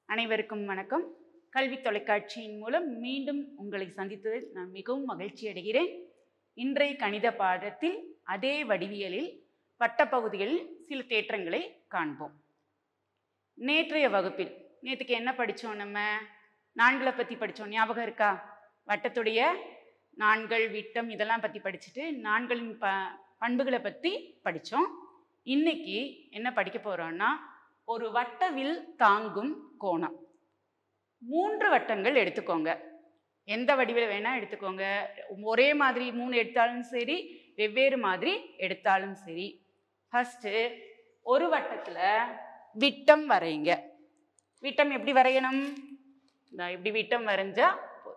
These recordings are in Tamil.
அனைவருக்கும் வணக்கம் கல்வி தொலைக்காட்சியின் மூலம் மீண்டும் உங்களை சந்தித்ததில் நான் மிகவும் மகிழ்ச்சி அடைகிறேன் இன்றைய கணித பாடத்தில் அதே வடிவியலில் வட்டப்பகுதிகளில் சில தேற்றங்களை காண்போம் நேற்றைய வகுப்பில் நேற்றுக்கு என்ன படித்தோம் நம்ம நான்களை பற்றி படித்தோம் ஞாபகம் இருக்கா வட்டத்துடைய நான்கள் விட்டம் இதெல்லாம் பற்றி படிச்சுட்டு நான்களின் ப பண்புகளை பற்றி படித்தோம் இன்னைக்கு என்ன படிக்க போகிறோன்னா ஒரு வட்டவில் தாங்கும் கோணம் மூன்று வட்டங்கள் எடுத்துக்கோங்க எந்த வடிவில் வேணால் எடுத்துக்கோங்க ஒரே மாதிரி மூணு எடுத்தாலும் சரி வெவ்வேறு மாதிரி எடுத்தாலும் சரி ஃபஸ்ட்டு ஒரு வட்டத்தில் விட்டம் வரைங்க விட்டம் எப்படி வரையணும் இந்த இப்படி விட்டம் வரைஞ்சா போதும்.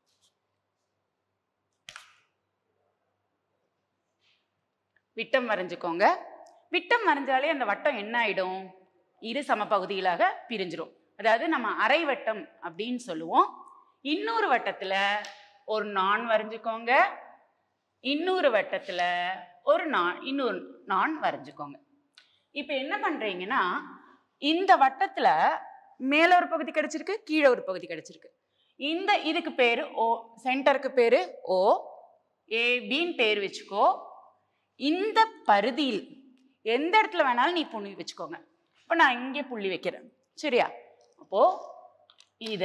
விட்டம் வரைஞ்சுக்கோங்க விட்டம் வரைஞ்சாலே அந்த வட்டம் என்ன ஆயிடும் இரு சமபகுதிகளாக பிரிஞ்சிரும் அதாவது நம்ம அரை வட்டம் அப்படின்னு சொல்லுவோம் இன்னொரு வட்டத்துல ஒரு நான் வரைஞ்சுக்கோங்க இன்னொரு வட்டத்துல ஒரு நான் இன்னொரு நான் வரைஞ்சுக்கோங்க இப்போ என்ன பண்றீங்கன்னா இந்த வட்டத்துல மேல ஒரு பகுதி கிடைச்சிருக்கு கீழே ஒரு பகுதி கிடைச்சிருக்கு இந்த இதுக்கு பேரு ஓ சென்டருக்கு பேரு ஓ ஏபின்னு பேர் வச்சுக்கோ இந்த பருதியில் எந்த இடத்துல வேணாலும் நீ புள்ளி வச்சுக்கோங்க இப்போ நான் இங்கே புள்ளி வைக்கிறேன் சரியா அப்போ இத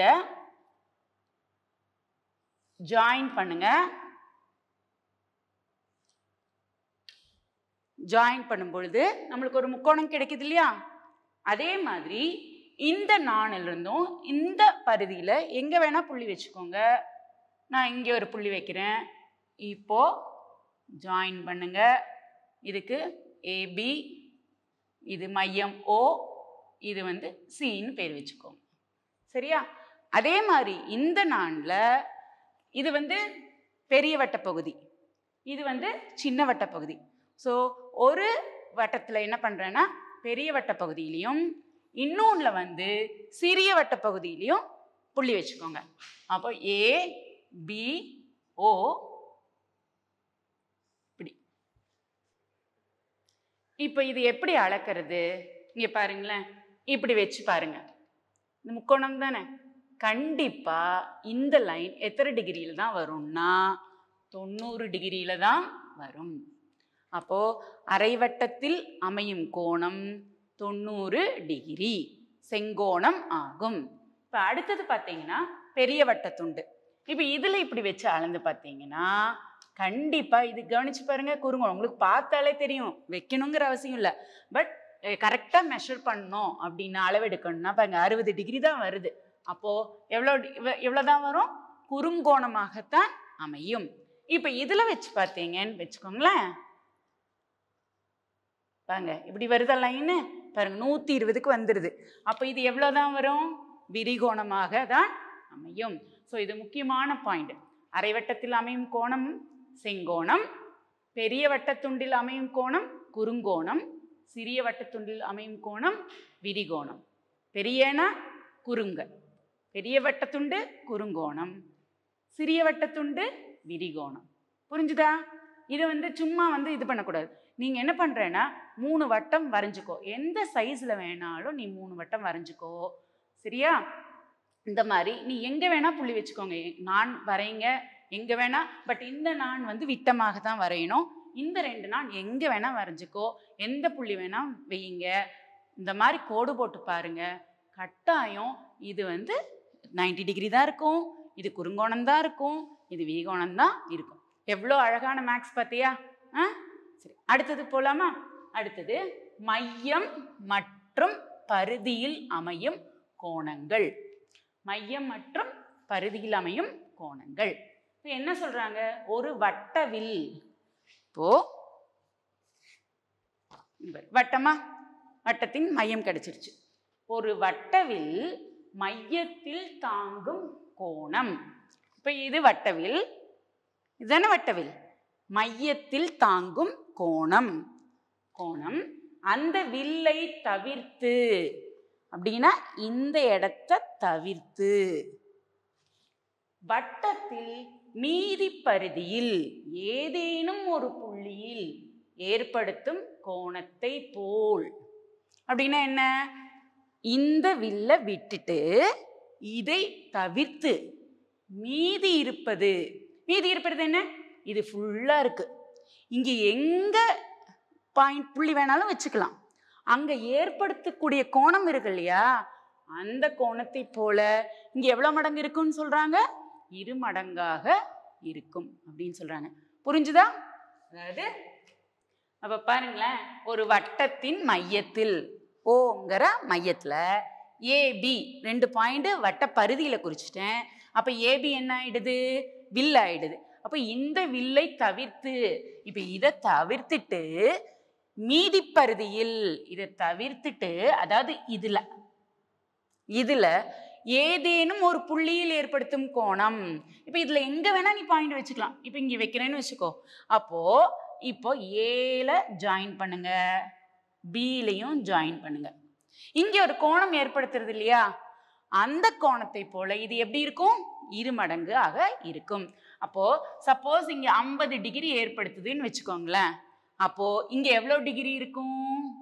ஜாயின் பண்ணுங்க ஜாயின் பண்ணும் பொழுது நம்மளுக்கு ஒரு முக்கோணம் கிடைக்குது இல்லையா அதே மாதிரி இந்த நாணில் இருந்தும் இந்த பருதியில் எங்கே வேணால் புள்ளி வச்சுக்கோங்க நான் இங்கே ஒரு புள்ளி வைக்கிறேன் இப்போ ஜாயின் பண்ணுங்க இதுக்கு ஏபி இது மையம் ஓ இது வந்து சின்னு பேர் வச்சுக்கோங்க சரியா அதே மாதிரி இந்த நாணில் இது வந்து பெரிய வட்டப்பகுதி இது வந்து சின்ன வட்டப்பகுதி ஸோ ஒரு வட்டத்தில் என்ன பண்ணுறேன்னா பெரிய வட்டப்பகுதியிலையும் இன்னொன்றில் வந்து சிறிய வட்டப்பகுதியிலையும் புள்ளி வச்சுக்கோங்க அப்போ ஏ பி ஓ இப்படி இப்போ இது எப்படி அளக்கிறது இங்கே பாருங்களேன் இப்படி வச்சு பாருங்க இந்த முக்கோணம் தானே கண்டிப்பா இந்த லைன் எத்தனை டிகிரியில் தான் வரும்னா தொண்ணூறு டிகிரியில தான் வரும் அப்போ அரைவட்டத்தில் அமையும் கோணம் தொண்ணூறு டிகிரி செங்கோணம் ஆகும் இப்போ அடுத்தது பார்த்தீங்கன்னா பெரிய வட்டத்துண்டு இப்போ இதில் இப்படி வச்சு அளந்து பார்த்தீங்கன்னா கண்டிப்பாக இது கவனிச்சு பாருங்க குறுங்கோணம் உங்களுக்கு பார்த்தாலே தெரியும் வைக்கணுங்கிற அவசியம் இல்லை பட் கரெக்டாக மெஷர் பண்ணணும் அப்படின்னு அளவெடுக்கணும்னா பாருங்க அறுபது டிகிரி தான் வருது அப்போது எவ்வளோ எவ்வளோ தான் வரும் குறுங்கோணமாகத்தான் அமையும் இப்போ இதில் வச்சு பார்த்தீங்கன்னு வச்சுக்கோங்களேன் பாருங்க இப்படி வருதா லைனு பாருங்க நூற்றி இருபதுக்கு வந்துடுது அப்போ இது எவ்வளோ தான் வரும் விரிகோணமாக தான் அமையும் ஸோ இது முக்கியமான பாயிண்ட் அரைவட்டத்தில் அமையும் கோணம் செங்கோணம் பெரிய வட்டத்துண்டில் அமையும் கோணம் குறுங்கோணம் சிறிய வட்டத்துண்டில் அமையும் கோணம் விரிகோணம் பெரியனா குறுங்க பெரிய வட்டத்துண்டு குறுங்கோணம் சிறிய வட்டத்துண்டு விரிகோணம் புரிஞ்சுதா இதை வந்து சும்மா வந்து இது பண்ணக்கூடாது நீங்கள் என்ன பண்ணுறேன்னா மூணு வட்டம் வரைஞ்சிக்கோ எந்த சைஸில் வேணாலும் நீ மூணு வட்டம் வரைஞ்சிக்கோ சரியா இந்த மாதிரி நீ எங்கே வேணால் புள்ளி வச்சுக்கோங்க நான் வரைங்க எங்கே வேணால் பட் இந்த நான் வந்து விட்டமாக தான் வரையணும் இந்த ரெண்டு நான் எங்கே வேணால் வரைஞ்சிக்கோ எந்த புள்ளி வேணால் வையுங்க இந்த மாதிரி கோடு போட்டு பாருங்க கட்டாயம் இது வந்து 90 டிகிரி தான் இருக்கும் இது குறுங்கோணம் தான் இருக்கும் இது விரிகோணம் தான் இருக்கும் எவ்வளோ அழகான மேக்ஸ் பார்த்தியா ஆ சரி அடுத்தது போலாமா அடுத்தது மையம் மற்றும் பருதியில் அமையும் கோணங்கள் மையம் மற்றும் பருதியில் அமையும் கோணங்கள் இப்போ என்ன சொல்றாங்க ஒரு வட்டவில் இப்போ இங்க பாரு, வட்டமா வட்டத்தின் மையம் கிடைச்சிருச்சு ஒரு வட்டவில் மையத்தில் தாங்கும் கோணம் இப்போ இது வட்டவில் இதுதானே வட்டவில் மையத்தில் தாங்கும் கோணம் கோணம் அந்த வில்லை தவிர்த்து அப்படின்னா இந்த இடத்த தவிர்த்து வட்டத்தில் மீதி பருதியில் ஏதேனும் ஒரு புள்ளியில் ஏற்படுத்தும் கோணத்தை போல் அப்படின்னா என்ன இந்த வில்லை விட்டுட்டு இதை தவிர்த்து மீதி இருப்பது மீதி இருப்பது என்ன இது ஃபுல்லா இருக்கு இங்க எங்க பாயிண்ட் புள்ளி வேணாலும் வச்சுக்கலாம் அங்க ஏற்படுத்தக்கூடிய கோணம் இருக்கு இல்லையா அந்த கோணத்தை போல இங்க எவ்வளவு மடங்கு இருக்குன்னு சொல்றாங்க இரு மடங்காக இருக்கும் அப்படின்னு சொல்றாங்க புரிஞ்சுதா அதாவது அப்ப பாருங்களேன் ஒரு வட்டத்தின் மையத்தில் ஓங்கிற மையத்துல ஏபி ரெண்டு பாயிண்ட் வட்ட பரிதியில குறிச்சிட்டேன் அப்ப ஏபி என்ன ஆயிடுது வில் ஆயிடுது அப்ப இந்த வில்லை தவிர்த்து இப்ப இதை தவிர்த்துட்டு மீதி பரிதியில் இதை தவிர்த்துட்டு அதாவது இதுல இதுல ஏதேனும் ஒரு புள்ளியில் ஏற்படுத்தும் கோணம் இப்ப இதுல எங்க வேணா நீ பாயிண்ட் வச்சுக்கலாம் இப்ப இங்க வைக்கிறேன்னு வச்சுக்கோ அப்போ இப்போ ஏல ஜாயின் பண்ணுங்க பிலையும் ஜாயின் பண்ணுங்க இங்க ஒரு கோணம் ஏற்படுத்துறது இல்லையா அந்த கோணத்தை போல இது எப்படி இருக்கும் இரு மடங்கு ஆக இருக்கும் அப்போ சப்போஸ் இங்க ஐம்பது டிகிரி ஏற்படுத்துதுன்னு வச்சுக்கோங்களேன் அப்போ இங்க எவ்வளவு டிகிரி இருக்கும்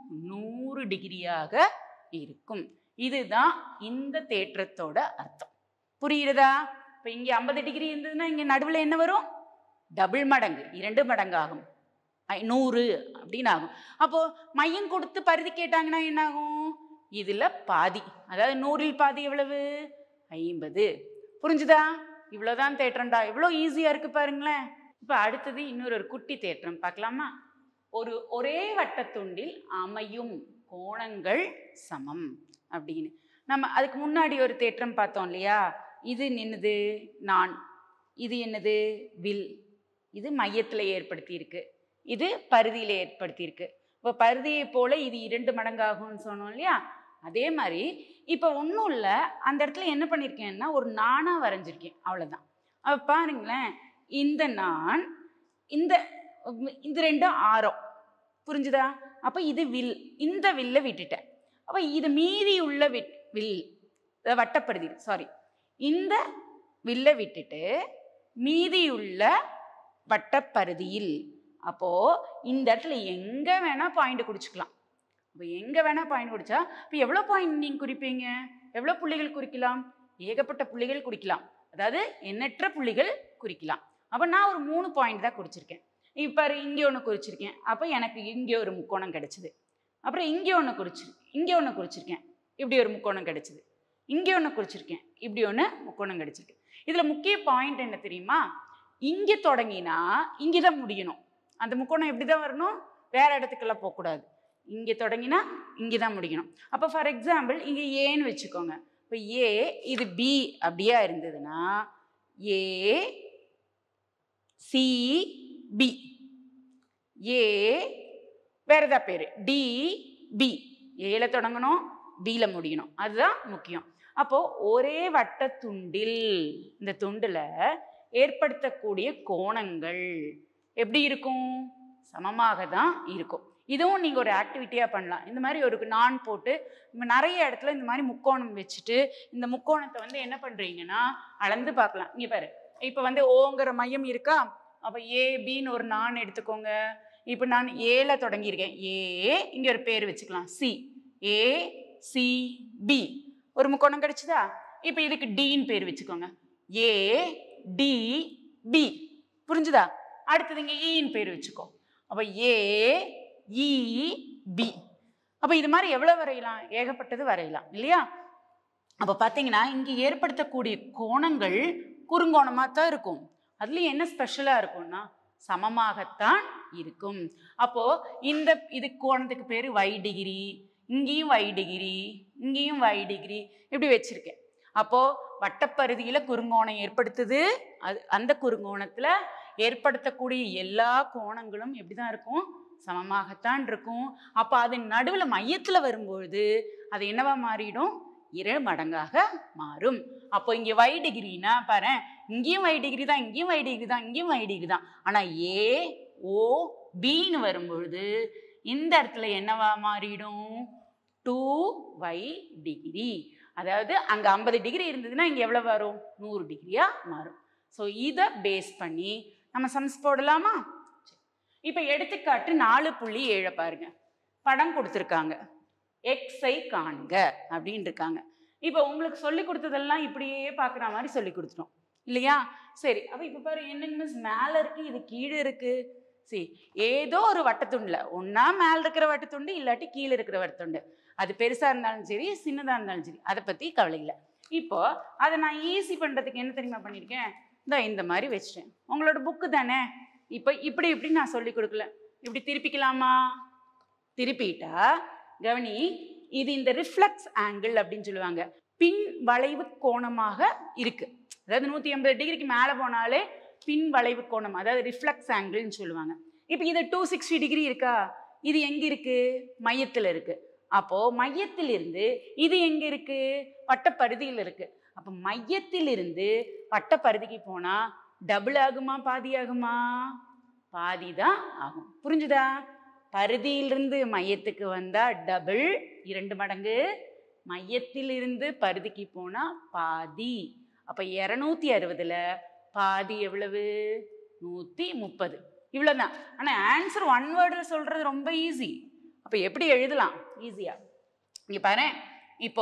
நூறு டிகிரியாக இருக்கும் இதுதான் இந்த தேற்றத்தோட அர்த்தம் புரியுறதா இப்போ இங்க ஐம்பது டிகிரி இருந்ததுன்னா இங்க நடுவில் என்ன வரும் டபுள் மடங்கு இரண்டு மடங்கு ஆகும் ஐ- நூறு அப்படின்னு ஆகும் அப்போ மையம் கொடுத்து பருதி கேட்டாங்கன்னா என்ன ஆகும் இதுல பாதி அதாவது நூறில் பாதி எவ்வளவு ஐம்பது புரிஞ்சுதா இவ்வளவுதான் தேற்றம்டா எவ்வளோ ஈஸியா இருக்கு பாருங்களேன் இப்போ அடுத்தது இன்னொரு ஒரு குட்டி தேற்றம் பார்க்கலாமா ஒரு ஒரே வட்டத்துண்டில் அமையும் கோணங்கள் சமம் அப்படின்னு நம்ம அதுக்கு முன்னாடி ஒரு தேற்றம் பார்த்தோம் இல்லையா இது என்னது நான் இது என்னது வில் இது மையத்தில் ஏற்படுத்தி இருக்கு இது பருதியில் ஏற்படுத்தி இருக்கு இப்போ பருதியை போல இது இரண்டு மடங்காகும்னு சொன்னோம் இல்லையா அதே மாதிரி இப்போ ஒன்றும் இல்லை அந்த இடத்துல என்ன பண்ணியிருக்கேன்னா ஒரு நானா வரைஞ்சிருக்கேன் அவ்வளோதான் அப்போ பாருங்களேன் இந்த நான் இந்த இந்த ரெண்டும் ஆரம் புரிஞ்சுதா அப்போ இது வில் இந்த வில்லை விட்டுட்டேன் அப்போ இது மீதி உள்ள விட் வில் அஹ் வட்டப்பருதி சாரி இந்த வில்லை விட்டுட்டு மீதியுள்ள வட்டப்பருதியில் அப்போ இந்த இடத்துல எங்க வேணா பாயிண்ட் குடிச்சுக்கலாம் அப்போ எங்க வேணா பாயிண்ட் குடிச்சா இப்போ எவ்வளோ பாயிண்ட் நீங்க குறிப்பீங்க எவ்வளோ புள்ளிகள் குறிக்கலாம் ஏகப்பட்ட புள்ளிகள் குறிக்கலாம் அதாவது எண்ணற்ற புள்ளிகள் குறிக்கலாம் அப்போ நான் ஒரு மூணு பாயிண்ட் தான் குறிச்சிருக்கேன் இப்போ இங்கே ஒன்று குறிச்சிருக்கேன் அப்போ எனக்கு இங்கே ஒரு முக்கோணம் கிடைச்சிது அப்புறம் இங்கே ஒன்று குறிச்சு இங்கே ஒன்று குறிச்சிருக்கேன் இப்படி ஒரு முக்கோணம் கிடைச்சிது இங்கே ஒன்று குறிச்சிருக்கேன் இப்படி ஒன்று முக்கோணம் கிடைச்சிருக்கு இதில் முக்கிய பாயிண்ட் என்ன தெரியுமா இங்கே தொடங்கினா இங்கே தான் முடியணும் அந்த முக்கோணம் எப்படி தான் வரணும் வேற இடத்துக்கெல்லாம் போகக்கூடாது இங்கே தொடங்கினா இங்கே தான் முடிக்கணும் அப்போ ஃபார் எக்ஸாம்பிள் இங்கே ஏன்னு வச்சுக்கோங்க இப்போ ஏ இது பி அப்படியா இருந்ததுன்னா ஏ சி பி ஏ வேற ஏதா பேர் டி பி ஏல தொடங்கணும் பில முடியணும் அதுதான் முக்கியம் அப்போ ஒரே வட்டத்துண்டில் இந்த துண்டுல ஏற்படுத்தக்கூடிய கோணங்கள் எப்படி இருக்கும் சமமாக தான் இருக்கும் இதுவும் நீங்கள் ஒரு ஆக்டிவிட்டியாக பண்ணலாம் இந்த மாதிரி ஒரு நான் போட்டு இப்ப நிறைய இடத்துல இந்த மாதிரி முக்கோணம் வச்சுட்டு இந்த முக்கோணத்தை வந்து என்ன பண்ணுறீங்கன்னா அளந்து பார்க்கலாம் இங்கே பாரு இப்போ வந்து ஓங்கிற மையம் இருக்கா அப்போ ஏ பின்னு ஒரு நான் எடுத்துக்கோங்க இப்போ நான் ஏல தொடங்கியிருக்கேன் ஏ இங்கே ஒரு பேர் வச்சுக்கலாம் சி ஏ சி பி ஒரு முக்கோணம் கிடைச்சதா இப்போ இதுக்கு டின்னு பேர் வச்சுக்கோங்க ஏ டி பி புரிஞ்சுதா அடுத்தது இங்கே ஈன்னு பேர் வச்சுக்கோ அப்போ ஏ இ பி அப்போ இது மாதிரி எவ்வளோ வரையலாம் ஏகப்பட்டது வரையலாம் இல்லையா அப்போ பார்த்தீங்கன்னா இங்கே ஏற்படுத்தக்கூடிய கோணங்கள் குறுங்கோணமாக தான் இருக்கும் அதுலேயும் என்ன ஸ்பெஷலாக இருக்கும்னா சமமாகத்தான் இருக்கும் அப்போ இந்த இது கோணத்துக்கு பேர் வை டிகிரி இங்கேயும் வை டிகிரி இங்கேயும் வை டிகிரி இப்படி வச்சிருக்கேன் அப்போ வட்டப்பருதியில் குறுங்கோணம் ஏற்படுத்துது அது அந்த குறுங்கோணத்தில் ஏற்படுத்தக்கூடிய எல்லா கோணங்களும் எப்படி தான் இருக்கும் சமமாகத்தான் இருக்கும் அப்போ அது நடுவில் மையத்தில் வரும்பொழுது அது என்னவா மாறிடும் இரு மடங்காக மாறும் அப்போ இங்கே வை டிகிரினா பாரு இங்கேயும் வை டிகிரி தான் இங்கேயும் வை டிகிரி தான் இங்கேயும் வை டிகிரி தான் ஆனால் ஏ ஓ பின்னு வரும்பொழுது இந்த இடத்துல என்னவா மாறிடும் டூ வை டிகிரி அதாவது அங்கே ஐம்பது டிகிரி இருந்ததுன்னா இங்கே எவ்வளோ வரும் நூறு டிகிரியாக மாறும் ஸோ இதை பேஸ் பண்ணி நம்ம சம்ஸ் போடலாமா இப்போ எடுத்துக்காட்டு நாலு புள்ளி ஏழை பாருங்க படம் கொடுத்துருக்காங்க எக்ஸை காண்க அப்படின்னு இருக்காங்க இப்போ உங்களுக்கு சொல்லி கொடுத்ததெல்லாம் இப்படியே பார்க்குற மாதிரி சொல்லி கொடுத்துட்டோம் இல்லையா சரி அப்போ இப்போ பாரு என்னங்க மிஸ் மேலே இருக்கு இது கீழே இருக்கு சரி ஏதோ ஒரு வட்டத்துண்டில் ஒன்றா மேலே இருக்கிற வட்டத்துண்டு இல்லாட்டி கீழே இருக்கிற வட்டத்துண்டு அது பெருசாக இருந்தாலும் சரி சின்னதாக இருந்தாலும் சரி அதை பற்றி கவலை இல்லை இப்போ அதை நான் ஈஸி பண்ணுறதுக்கு என்ன தெரியுமா பண்ணியிருக்கேன் இந்த இந்த மாதிரி வச்சிட்டேன் உங்களோட புக்கு தானே இப்போ இப்படி இப்படி நான் சொல்லி கொடுக்கல இப்படி திருப்பிக்கலாமா திருப்பிட்டா கவனி இது இந்த ரிஃப்ளெக்ஸ் ஆங்கிள் அப்படின்னு சொல்லுவாங்க பின் வளைவு கோணமாக இருக்கு அதாவது நூற்றி எண்பது டிகிரிக்கு மேலே போனாலே பின் வளைவு கோணம் அதாவது ரிஃப்ளெக்ஸ் ஆங்கிள்னு சொல்லுவாங்க இப்போ இது டூ சிக்ஸ்டி டிகிரி இருக்கா இது எங்க இருக்கு மையத்தில் இருக்கு அப்போ மையத்திலிருந்து இது எங்க இருக்கு வட்டப்பரிதியில் இருக்கு அப்போ மையத்திலிருந்து வட்டப்பரிதிக்கு போனா டபுள் ஆகுமா பாதி ஆகுமா பாதி தான் ஆகும் புரிஞ்சுதா பரிதியிலிருந்து மையத்துக்கு வந்தா டபுள் இரண்டு மடங்கு மையத்திலிருந்து பரிதிக்கு போனா பாதி அப்ப இரநூத்தி அறுபதுல பாதி எவ்வளவு நூத்தி முப்பது இவ்வளவுதான் ஆனா ஆன்சர் ஒன் வேர்டுல சொல்றது ரொம்ப ஈஸி அப்ப எப்படி எழுதலாம் ஈஸியா இங்க பாரு இப்போ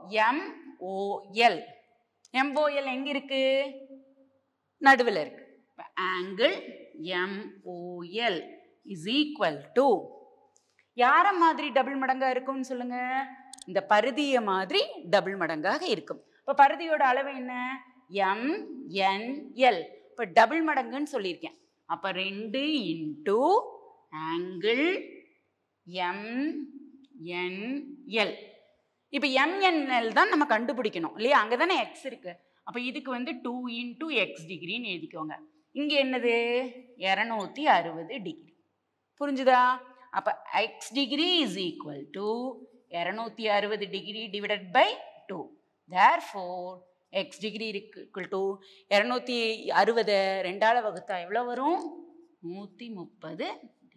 எம்ஓஎல் எம்ஓஎல் எங்க இருக்கு நடுவில் இருக்கு angle MOL is equal to யார மாதிரி டபுள் மடங்கா இருக்கும்னு சொல்லுங்க இந்த பருதிய மாதிரி டபுள் மடங்காக இருக்கும் இப்போ பருதியோட அளவு என்ன எம் என் எல் இப்போ டபுள் மடங்குன்னு சொல்லியிருக்கேன் அப்போ ரெண்டு into angle M N L இப்போ எம்என்எல் தான் நம்ம கண்டுபிடிக்கணும் இல்லையா அங்கே தானே எக்ஸ் இருக்கு அப்போ இதுக்கு வந்து டூ இன்டூ எக்ஸ் டிகிரின்னு எழுதிக்கோங்க இங்கே என்னது இரநூத்தி அறுபது டிகிரி புரிஞ்சுதா அப்போ X degree is equal to இரநூத்தி அறுபது degree divided by two therefore X degree equal to இரநூத்தி அறுபதை ரெண்டால வகுத்தா எவ்வளோ வரும் நூற்றி முப்பது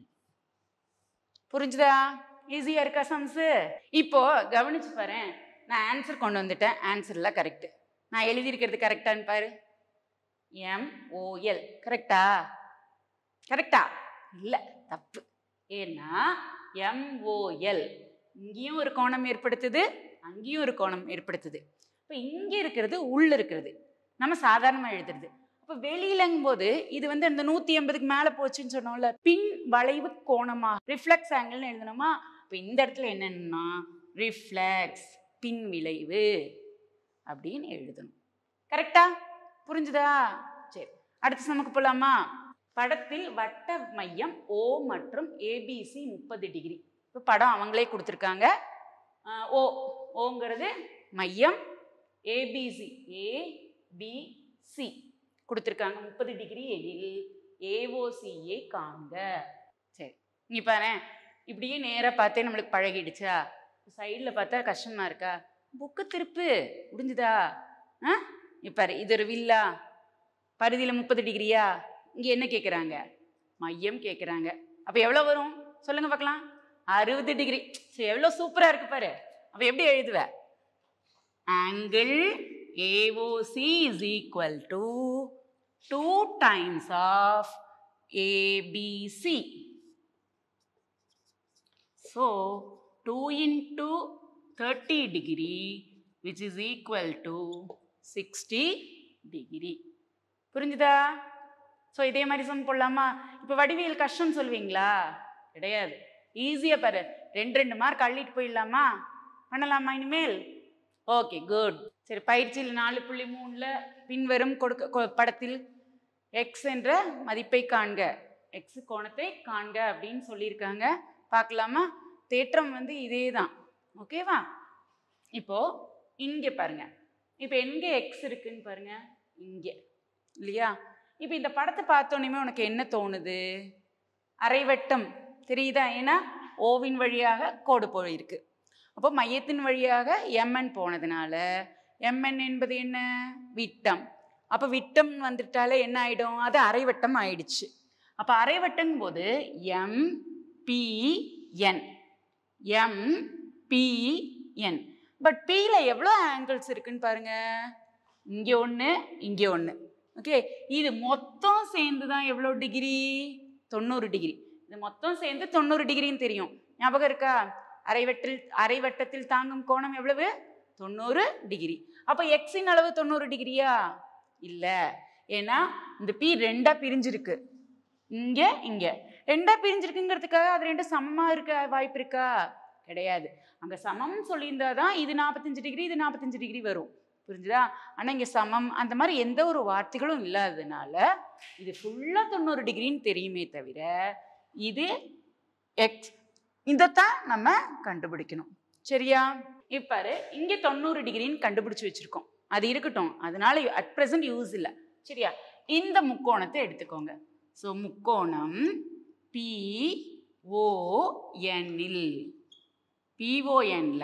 புரிஞ்சுதா ஈஸியாக இருக்கா சம்ஸு இப்போ கவனிச்சு பாரு நான் ஆன்சர் கொண்டு வந்துட்டேன் ஆன்சர்லாம் கரெக்டு நான் எழுதியிருக்கிறது கரெக்டான்னு பாரு எம்ஓஎல் கரெக்டா கரெக்டா இல்லை தப்பு ஏன்னா எம்ஓஎல் இங்கேயும் ஒரு கோணம் ஏற்படுத்துது அங்கேயும் ஒரு கோணம் ஏற்படுத்துது இப்போ இங்கே இருக்கிறது உள்ள இருக்கிறது நம்ம சாதாரணமாக எழுதுறது அப்போ வெளியிலங்கும் போது இது வந்து அந்த நூற்றி எண்பதுக்கு மேலே போச்சுன்னு சொன்னோம்ல பின் வளைவு கோணமாக ரிஃப்ளெக்ஸ் ஆங்கிள்னு எழுதணுமா இப்போ இந்த இடத்துல என்னன்னா ரிஃப்ளெக்ஸ் பின் விளைவு அப்படின்னு எழுதணும் கரெக்டா புரிஞ்சுதா சரி அடுத்த நமக்கு போலாமா படத்தில் வட்ட மையம் ஓ மற்றும் ஏபிசி முப்பது டிகிரி இப்போ படம் அவங்களே கொடுத்துருக்காங்க அஹ், ஓ ஓங்கிறது மையம் ஏபிசி ஏபிசி கொடுத்துருக்காங்க முப்பது டிகிரி எனில் ஏஓசியை காண்க சரி இங்கே பாரு இப்படியே நேராக பார்த்தே நம்மளுக்கு பழகிடுச்சா சைடில் பார்த்தா கஷ்டமா இருக்கா புக்கு திருப்பு முடிஞ்சுதா ஆ இப்போ இது ஒரு வில்லா பருதியில் முப்பது டிகிரியா இங்கே என்ன கேட்குறாங்க மையம் கேட்குறாங்க அப்போ எவ்வளோ வரும் சொல்லுங்க பார்க்கலாம் அறுபது டிகிரி சரி எவ்வளோ சூப்பராக இருக்கு பாரு அப்போ எப்படி எழுதுவ angle AOC is equal to two times of ABC so two into thirty degree which is equal to sixty degree புரிஞ்சுதா ஸோ இதே மாதிரி சம் போடலாமா இப்போ வடிவியல் கஷ்டம் சொல்லுவீங்களா கிடையாது ஈஸியாக பாரு ரெண்டு ரெண்டு மார்க் அள்ளிட்டு போயிடலாமா பண்ணலாமா இனிமேல் ஓகே குட் சரி பயிற்சியில் நாலு புள்ளி மூணில் பின்வரும் கொடுக்க கொ- படத்தில் எக்ஸ் என்ற மதிப்பை காண்க எக்ஸ் கோணத்தை காண்க அப்படின்னு சொல்லியிருக்காங்க பார்க்கலாமா தேற்றம் வந்து இதே தான் ஓகேவா இப்போ இங்கே பாருங்க இப்போ எங்கே எக்ஸ் இருக்குன்னு பாருங்க இங்கே இல்லையா இப்போ இந்த படத்தை பார்த்தோன்னே உனக்கு என்ன தோணுது அரைவட்டம் தெரியுதா ஏன்னா ஓவின் வழியாக கோடு போயிருக்கு அப்போ மையத்தின் வழியாக எம்என் போனதுனால எம்என் என்பது என்ன விட்டம் அப்போ விட்டம் வந்துட்டாலே என்ன ஆயிடும் அது அரைவட்டம் ஆயிடுச்சு அப்போ அரைவட்டங்கும் போது M P N M P N but பியில் எவ்வளோ ஆங்கிள்ஸ் இருக்குன்னு பாருங்க இங்கே ஒன்று இங்கே ஒன்று ஓகே இது மொத்தம் சேர்ந்து தான் எவ்வளோ டிகிரி தொண்ணூறு டிகிரி இது மொத்தம் சேர்ந்து தொண்ணூறு டிகிரின்னு தெரியும் ஞாபகம் இருக்கா அரைவட்டில் அரைவட்டத்தில் தாங்கும் கோணம் எவ்வளவு தொண்ணூறு டிகிரி அப்போ எக்ஸின் அளவு தொண்ணூறு டிகிரியா இல்லை ஏன்னா இந்த பி ரெண்டா பிரிஞ்சிருக்கு இங்க இங்க ரெண்டா பிரிஞ்சிருக்குங்கிறதுக்காக அது ரெண்டும் சமமா இருக்க வாய்ப்பு இருக்கா கிடையாது அங்க சமம்னு சொல்லியிருந்தா தான் இது நாற்பத்தஞ்சு டிகிரி இது நாற்பத்தஞ்சு டிகிரி வரும் புரிஞ்சுதா ஆனா இங்க சமம் அந்த மாதிரி எந்த ஒரு வார்த்தைகளும் இல்லாததுனால இது ஃபுல்லா தொண்ணூறு டிகிரின்னு தெரியுமே தவிர இது எக்ஸ் இதைத்தான் நம்ம கண்டுபிடிக்கணும் சரியா இப்பாரு இங்க தொண்ணூறு டிகிரின்னு கண்டுபிடிச்சு வச்சிருக்கோம் அது இருக்கட்டும் அதனால அட் present யூஸ் இல்லை சரியா இந்த முக்கோணத்தை எடுத்துக்கோங்க ஸோ முக்கோணம் பி ஓ எண்ணில் பிஓஎன்ல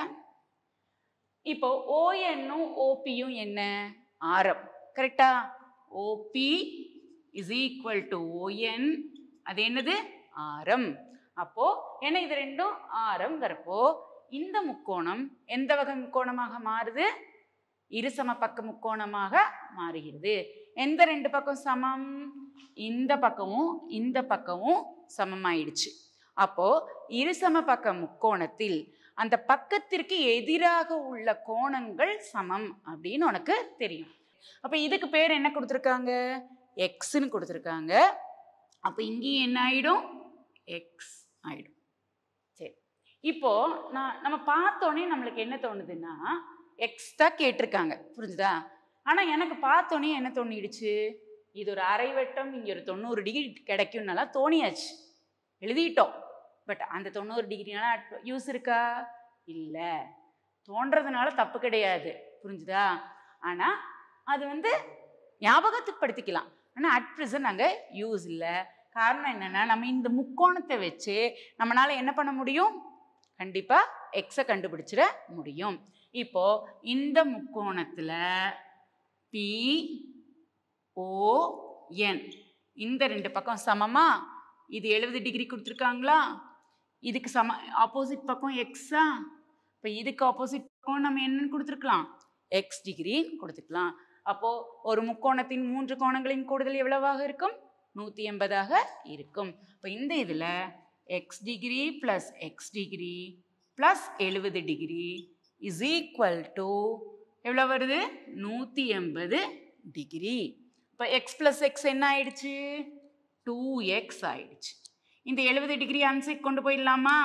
இப்போ ஓஎன்னும் ஓபியும் என்ன ஆரம் கரெக்டா OB is equal to ON அது என்னது ஆரம் அப்போ என்ன இது ரெண்டும் ஆரம்ங்கிறப்போ இந்த முக்கோணம் எந்த வகை முக்கோணமாக மாறுது இருசம பக்க முக்கோணமாக மாறுகிறது எந்த ரெண்டு பக்கம் சமம் இந்த பக்கமும் இந்த பக்கமும் சமமாயிடுச்சு அப்போ இருசம பக்க முக்கோணத்தில் அந்த பக்கத்திற்கு எதிராக உள்ள கோணங்கள் சமம் அப்படின்னு உனக்கு தெரியும் அப்போ இதுக்கு பேர் என்ன கொடுத்துருக்காங்க எக்ஸ்ன்னு கொடுத்துருக்காங்க அப்போ இங்கேயும் என்ன ஆயிடும் எக்ஸ் ஆயிடும் சரி இப்போ நான் நம்ம பார்த்தோன்னே நம்மளுக்கு என்ன தோணுதுன்னா எக்ஸ் தான் கேட்டிருக்காங்க புரிஞ்சுதா ஆனால் எனக்கு பார்த்தோன்னே என்ன தோணிடுச்சு இது ஒரு அரை வட்டம் இங்கே ஒரு தொண்ணூறு டிகிரி கிடைக்கும்னாலாம் தோணியாச்சு எழுதிட்டோம் பட் அந்த தொண்ணூறு டிகிரினால யூஸ் இருக்கா இல்லை தோன்றதுனால தப்பு கிடையாது புரிஞ்சுதா ஆனால் அது வந்து ஞாபகத்துக்கு படுத்திக்கலாம் ஆனால் அட் ப்ரெசன்ட் நாங்கள் யூஸ் இல்லை காரணம் என்னென்னா நம்ம இந்த முக்கோணத்தை வச்சு நம்மளால் என்ன பண்ண முடியும் கண்டிப்பாக எக்ஸை கண்டுபிடிச்சிட முடியும் இப்போ இந்த முக்கோணத்தில் பி ஓ என் இந்த ரெண்டு பக்கம் சமமா இது எழுபது டிகிரி கொடுத்துருக்காங்களா இதுக்கு சம ஆப்போசிட் பக்கம் எக்ஸா இப்போ இதுக்கு ஆப்போசிட் பக்கம் நம்ம என்னன்னு கொடுத்துருக்கலாம் எக்ஸ் டிகிரி கொடுத்துக்கலாம் அப்போது ஒரு முக்கோணத்தின் மூன்று கோணங்களின் கூடுதல் எவ்வளவாக இருக்கும் நூற்றி எண்பதாக இருக்கும் இப்போ இந்த இதில் X degree plus X degree plus எழுபது டிகிரி இஸ் ஈக்குவல் டு எவ்வளோ வருது நூற்றி எண்பது டிகிரி இப்போ எக்ஸ் ப்ளஸ் எக்ஸ் என்ன ஆயிடுச்சு டூ எக்ஸ் ஆயிடுச்சு இந்த எழுபது டிகிரி ஆன்சைட் கொண்டு போயிடலாமா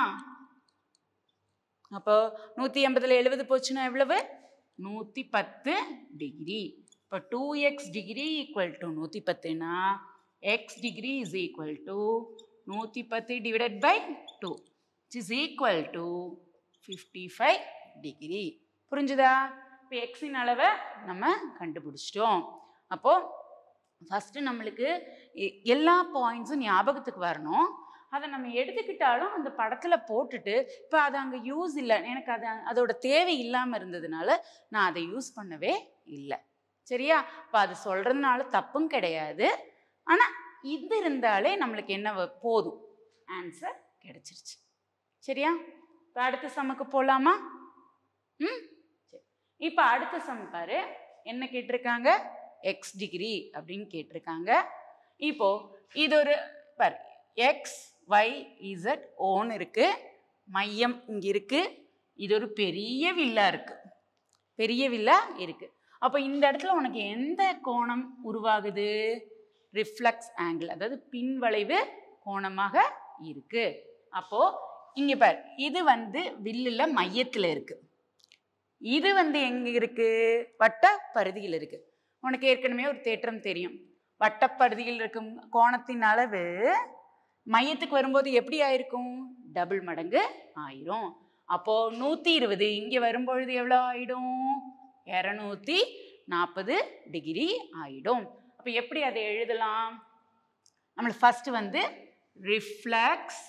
அப்போ நூற்றி எண்பதில் எழுபது போச்சுன்னா எவ்வளவு நூற்றி பத்து டிகிரி இப்போ two X degree equal to நூற்றி பத்துனா X degree is equal to நூற்றி பத்து divided by two is equal to fifty five degree புரிஞ்சுதா இப்போ எக்ஸின் அளவை நம்ம கண்டுபிடிச்சிட்டோம் அப்போது ஃபஸ்ட்டு நம்மளுக்கு எ- எல்லா பாயிண்ட்ஸும் ஞாபகத்துக்கு வரணும் அதை நம்ம எடுத்துக்கிட்டாலும் அந்த படத்தில் போட்டுட்டு இப்போ அது அங்கே யூஸ் இல்லை எனக்கு அது அதோட தேவை இல்லாமல் இருந்ததுனால நான் அதை யூஸ் பண்ணவே இல்லை சரியா இப்போ அது சொல்கிறதுனால தப்பும் கிடையாது ஆனால் இது இருந்தாலே நம்மளுக்கு என்ன வ- போதும் ஆன்சர் கிடைச்சிருச்சு சரியா இப்போ அடுத்த சம்முக்கு போகலாமா ம் சரி இப்போ அடுத்த சம் பாரு என்ன கேட்டிருக்காங்க எக்ஸ் டிகிரி அப்படின்னு கேட்டிருக்காங்க இப்போ இது ஒரு பாரு எக்ஸ் ஒய் இசட் ஓன்னு இருக்கு மையம் இங்கே இருக்கு இது ஒரு பெரிய வில்லா இருக்கு பெரிய வில்லா இருக்கு அப்போ இந்த இடத்துல உனக்கு எந்த கோணம் உருவாகுது ரிஃப்ளக்ஸ் ஆங்கிள் அதாவது பின்வளைவு கோணமாக இருக்கு அப்போ இங்க பார் இது வந்து வில்லுல மையத்துல இருக்கு இது வந்து எங்க இருக்கு வட்ட பரிதியில் இருக்கு உனக்கு ஏற்கனவே ஒரு தேற்றம் தெரியும் வட்டப்பரிதியில் இருக்கும் கோணத்தின் அளவு மையத்துக்கு வரும்போது எப்படி ஆயிருக்கும் டபுள் மடங்கு ஆயிரும் அப்போ நூற்றி இருபது இங்கே வரும்பொழுது எவ்வளோ ஆயிடும் இரநூத்தி நாற்பது டிகிரி ஆயிடும் அப்போ எப்படி அதை எழுதலாம் நம்மளுக்கு ஃபர்ஸ்ட் வந்து reflex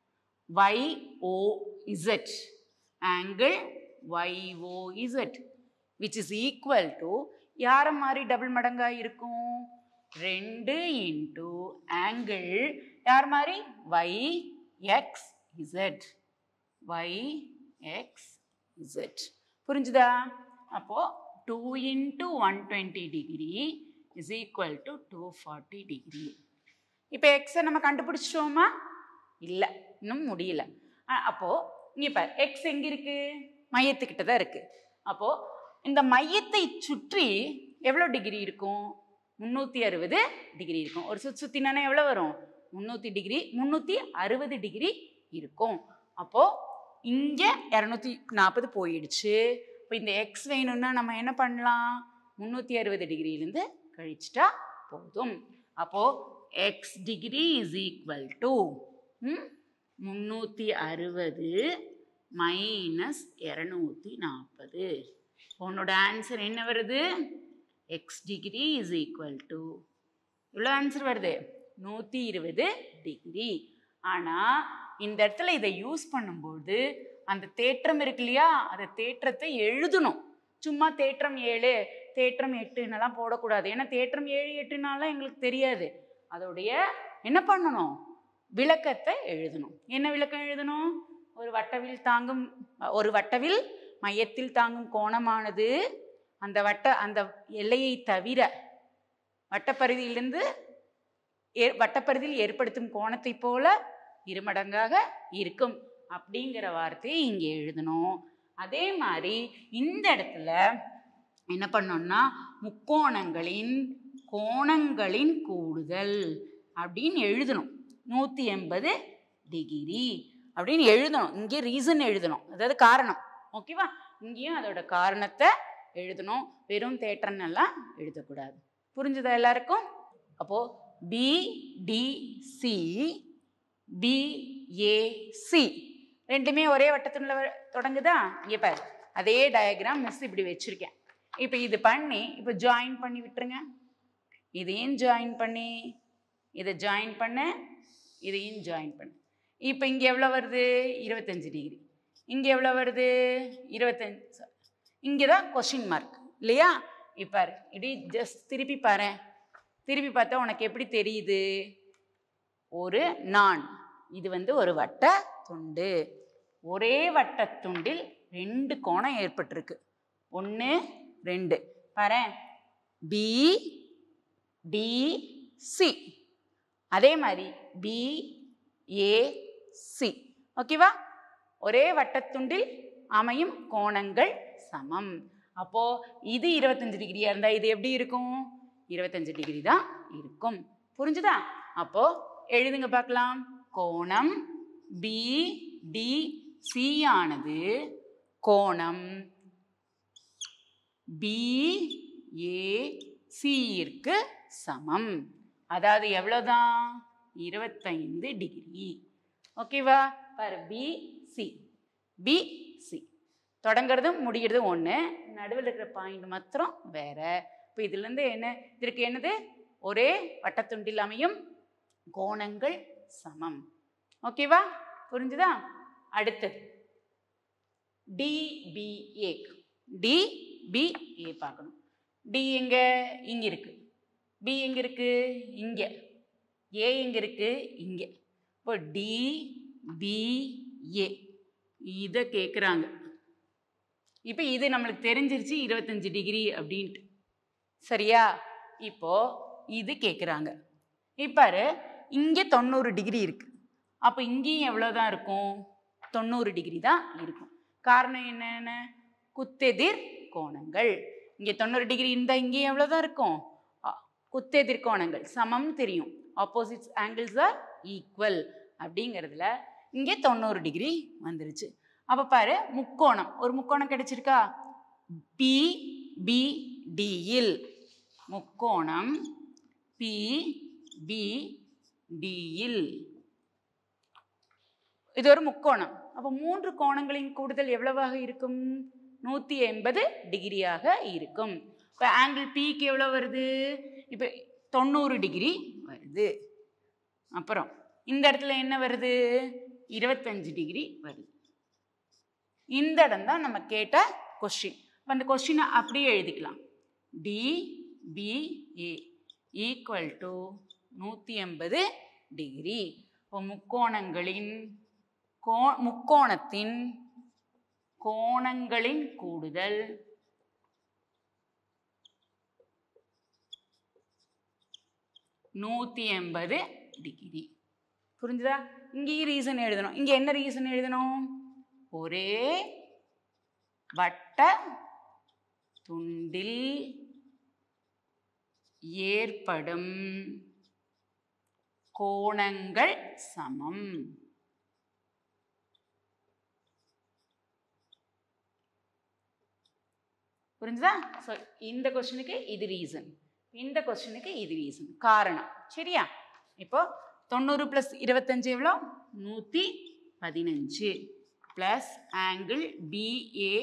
YOZ angle YOZ which is equal to யார மாதிரி டபுள் மடங்கா இருக்கும் ரெண்டு இன்டு ஆங்கிள் யார் மாதிரி y X Z y X Z புரிஞ்சுதா அப்போ two into one twenty degree is equal to two forty degree இப்போ எக்ஸை நம்ம கண்டுபிடிச்சிட்டோமா இல்லை இன்னும் முடியல அ- அப்போ இங்க பாரு எக்ஸ் எங்க இருக்கு மையத்துக்கிட்ட தான் இருக்கு அப்போ இந்த மையத்தை சுற்றி எவ்வளோ டிகிரி இருக்கும் முந்நூற்றி அறுபது டிகிரி இருக்கும் ஒரு சுற்றி சுற்றினா எவ்வளோ வரும் முந்நூற்றி டிகிரி முந்நூற்றி அறுபது டிகிரி இருக்கும் அப்போது இங்கே இரநூத்தி நாற்பது போயிடுச்சு இப்போ இந்த எக்ஸ் வேணும்னா நம்ம என்ன பண்ணலாம் முந்நூற்றி அறுபது டிகிரியிலேருந்து கழிச்சிட்டா போதும் அப்போது X degree is equal to முந்நூற்றி அறுபது மைனஸ் இரநூத்தி நாற்பது உன்னோட ஆன்சர் என்ன வருது X degree is equal to இவ்வளோ ஆன்சர் வருது நூற்றி இருபது டிகிரி ஆனால் இந்த இடத்துல இதை யூஸ் பண்ணும்போது அந்த தேற்றம் இருக்கு இல்லையா அந்த தேற்றத்தை எழுதணும் சும்மா தேற்றம் ஏழு தேற்றம் எட்டுன்னெல்லாம் போடக்கூடாது ஏன்னா தேற்றம் ஏழு எட்டுனாலாம் எங்களுக்கு தெரியாது அதோடைய என்ன பண்ணணும் விளக்கத்தை எழுதணும் என்ன விளக்கம் எழுதணும் ஒரு வட்டவில் தாங்கும் ஒரு வட்டவில் மையத்தில் தாங்கும் கோணமானது அந்த வட்ட அந்த எல்லையை தவிர வட்டப்பரிதியிலிருந்து ஏ வட்டப்பரிதியில் ஏற்படுத்தும் கோணத்தை போல இருமடங்காக இருக்கும் அப்படிங்கிற வார்த்தையை இங்கே எழுதணும் அதே மாதிரி இந்த இடத்துல என்ன பண்ணோம்னா முக்கோணங்களின் கோணங்களின் கூடுதல் அப்படின்னு எழுதணும் நூற்றி எண்பது டிகிரி அப்படின்னு எழுதணும் இங்கே ரீசன் எழுதணும் அதாவது காரணம் ஓகேவா இங்கேயும் அதோட காரணத்தை எழுதணும் வெறும் தேற்றன் எல்லாம் எழுதக்கூடாது புரிஞ்சுதா எல்லாருக்கும் அப்போ பிடிசி பிஏசி ரெண்டுமே ஒரே வட்டத்துல வ- தொடங்குதா இங்கே பாரு அதே டயக்ராம் மிஸ் இப்படி வச்சிருக்கேன் இப்போ இது பண்ணி இப்போ ஜாயின் பண்ணி விட்டுருங்க இதையும் ஜாயின் பண்ணி இதை ஜாயின் பண்ண இதையும் ஜாயின் பண்ணு இப்போ இங்கே எவ்வளோ வருது இருபத்தஞ்சு டிகிரி இங்கே எவ்வளோ வருது இருபத்தஞ்சு இங்கே தான் கொஷின் மார்க் இல்லையா இப்போ இப்படி ஜஸ்ட் திருப்பி பாரேன் திருப்பி பார்த்தா உனக்கு எப்படி தெரியுது ஒரு நான் இது வந்து ஒரு வட்ட துண்டு ஒரே வட்டத் துண்டில் ரெண்டு கோணம் ஏற்பட்டிருக்கு ஒன்று ரெண்டு பாரேன் பி டி சி அதே மாதிரி பி ஏ சி ஓகேவா ஒரே வட்டத்துண்டில் அமையும் கோணங்கள் சமம் அப்போ இது இருபத்தஞ்சு டிகிரியா இருந்தா இது எப்படி இருக்கும் இருபத்தஞ்சு டிகிரி தான் இருக்கும் புரிஞ்சுதா அப்போ எழுதுங்க பார்க்கலாம் கோணம் பி டி சி ஆனது கோணம் பி ஏ சியிற்கு சமம் அதாவது எவ்வளோதான் இருபத்தைந்து டிகிரி ஓகேவா பாரு பி சி பி சி தொடங்குறதும் முடிகிறதும் ஒன்று நடுவில் இருக்கிற பாயிண்ட் மாத்திரம் வேற இப்போ இதுலேருந்து என்ன இதற்கு என்னது ஒரே வட்டத்துண்டில் அமையும் கோணங்கள் சமம் ஓகேவா புரிஞ்சுதா அடுத்தது டிபிஏ டிபிஏ பார்க்கணும் டி எங்க இங்க இருக்கு பி எங்க இருக்கு இங்க ஏ எங்க இருக்கு இங்க இப்போ டி பி ஏ இதை கேட்குறாங்க இப்போ இது நம்மளுக்கு தெரிஞ்சிருச்சு இருபத்தஞ்சு டிகிரி அப்படின்ட்டு சரியா இப்போ இது கேட்குறாங்க இப்பாரு இங்கே தொண்ணூறு டிகிரி இருக்கு அப்போ இங்கேயும் எவ்வளோதான் இருக்கும் தொண்ணூறு டிகிரி தான் இருக்கும் காரணம் என்னென்ன குத்தெதிர் கோணங்கள் இங்கே தொண்ணூறு டிகிரி இருந்தால் இங்கேயும் எவ்வளோதான் இருக்கும் அ, குத்தெதிர் கோணங்கள் சமம் தெரியும் ஆப்போசிட்ஸ் ஆங்கிள்ஸ் ஆர் ஈக்குவல் அப்படிங்கிறதுல இங்கே தொண்ணூறு டிகிரி வந்துருச்சு அப்போ பாரு முக்கோணம் ஒரு முக்கோணம் கிடைச்சிருக்கா பி பி டியில் முக்கோணம் பி பி டியில் இது ஒரு முக்கோணம் அப்போ மூன்று கோணங்களின் கூடுதல் எவ்வளவாக இருக்கும் நூற்றி எண்பது டிகிரியாக இருக்கும் இப்போ ஆங்கிள் பிக்கு எவ்வளோ வருது இப்போ தொண்ணூறு டிகிரி வருது அப்புறம் இந்த இடத்துல என்ன வருது இருபத்தஞ்சு டிகிரி வருது இந்த இடம் தான் நம்ம கேட்ட கொஸ்டின் இப்போ அந்த கொஸ்டினை அப்படியே எழுதிக்கலாம் D P A equal to நூற்றி எண்பது டிகிரி இப்போ முக்கோணங்களின் கோ முக்கோணத்தின் கோணங்களின் கூடுதல் நூற்றி எண்பது டிகிரி புரிஞ்சுதா இங்கேயும் ரீசன் எழுதணும் இங்கே என்ன ரீசன் எழுதணும் ஒரே வட்ட துண்டில் ஏற்படும் கோணங்கள் சமம் புரிஞ்சுதா ஸோ இந்த கொஸ்டினுக்கு இது ரீசன் இந்த கொஸ்டினுக்கு இது ரீசன் காரணம் சரியா இப்போ தொண்ணூறு ப்ளஸ் இருபத்தஞ்சு எவ்வளோ நூற்றி பதினஞ்சு plus angle PA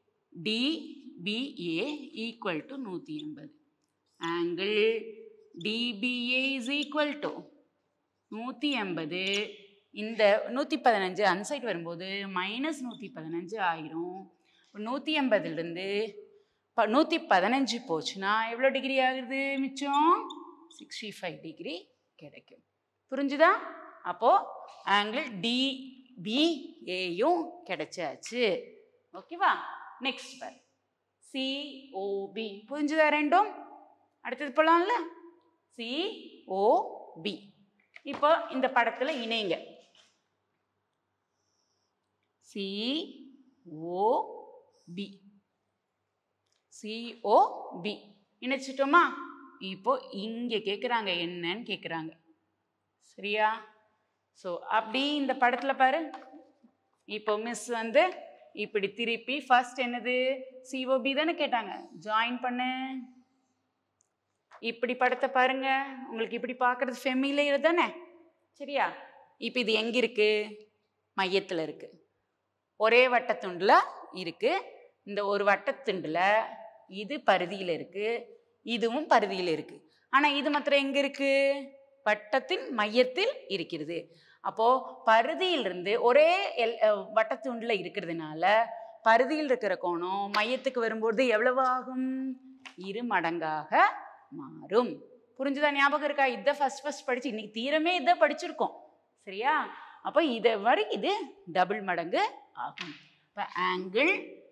DPA equal to நூற்றி எண்பது angle DPA is equal to நூற்றி எண்பது இந்த நூற்றி பதினஞ்சு அன்சைட் வரும்போது மைனஸ் நூற்றி பதினஞ்சு ஆயிரும் நூற்றி எண்பதுலேருந்து இப்போ நூற்றி பதினஞ்சு போச்சுன்னா எவ்வளோ டிகிரி ஆகுது மிச்சம் சிக்ஸ்டி ஃபைவ் டிகிரி கிடைக்கும் புரிஞ்சுதா அப்போது ஆங்கிள் டிபிஏயும் கிடைச்சாச்சு ஓகேவா நெக்ஸ்ட் பார் சிஓபி புரிஞ்சுதா ரெண்டும் அடுத்தது போகலாம்ல சிஓபி இப்போ இந்த படத்தில் இணைங்க சிஓபி சிஓபி இணைச்சிட்டோமா இப்போ இங்கே கேட்குறாங்க என்னன்னு கேட்குறாங்க சரியா ஸோ அப்படி இந்த படத்தில் பாரு இப்போ மிஸ் வந்து இப்படி திருப்பி ஃபர்ஸ்ட் என்னது சிஓபி தானே கேட்டாங்க ஜாயின் பண்ணு இப்படி படத்தை பாருங்க உங்களுக்கு இப்படி பார்க்கறது ஃபெமிலியர் தானே சரியா இப்போ இது எங்கே இருக்கு மையத்தில் இருக்கு ஒரே வட்டத்துண்டில் இருக்கு இந்த ஒரு வட்டத்துண்டில் இது பருதியில் இருக்கு இதுவும் பருதியில் இருக்கு ஆனால் இது மாத்திரம் எங்கே இருக்கு வட்டத்தின் மையத்தில் இருக்கிறது அப்போ பருதியிலிருந்து ஒரே எல் வட்டத்துண்டில் இருக்கிறதுனால பருதியில் இருக்கிற கோணம் மையத்துக்கு வரும்போது எவ்வளவு ஆகும் இரு மடங்காக மாறும் புரிஞ்சுதா ஞாபகம் இருக்கா இதை ஃபர்ஸ்ட் ஃபர்ஸ்ட் படிச்சு இன்னைக்கு தீரமே இதை படிச்சிருக்கோம் சரியா அப்போ இதை வரை இது டபுள் மடங்கு ஆகும் இப்போ angle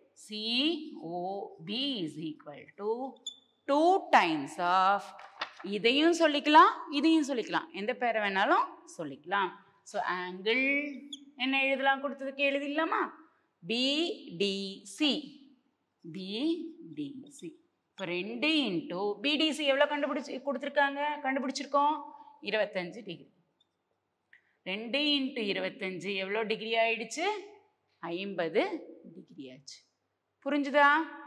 COP is equal to two times of இதையும் சொல்லிக்கலாம் இதையும் சொல்லிக்கலாம் எந்த பேரை வேணாலும் சொல்லிக்கலாம் ஸோ ஆங்கிள் என்ன எழுதலாம் கொடுத்ததுக்கு எழுதிடலாமா பிடிசி பிடிசி இப்போ ரெண்டு இன்ட்டு பிடிசி எவ்வளோ கண்டுபிடிச்சி கொடுத்துருக்காங்க கண்டுபிடிச்சிருக்கோம் இருபத்தஞ்சு டிகிரி ரெண்டு இன்ட்டு இருபத்தஞ்சு எவ்வளோ டிகிரி ஆயிடுச்சு ஐம்பது டிகிரி ஆச்சு புரிஞ்சுதா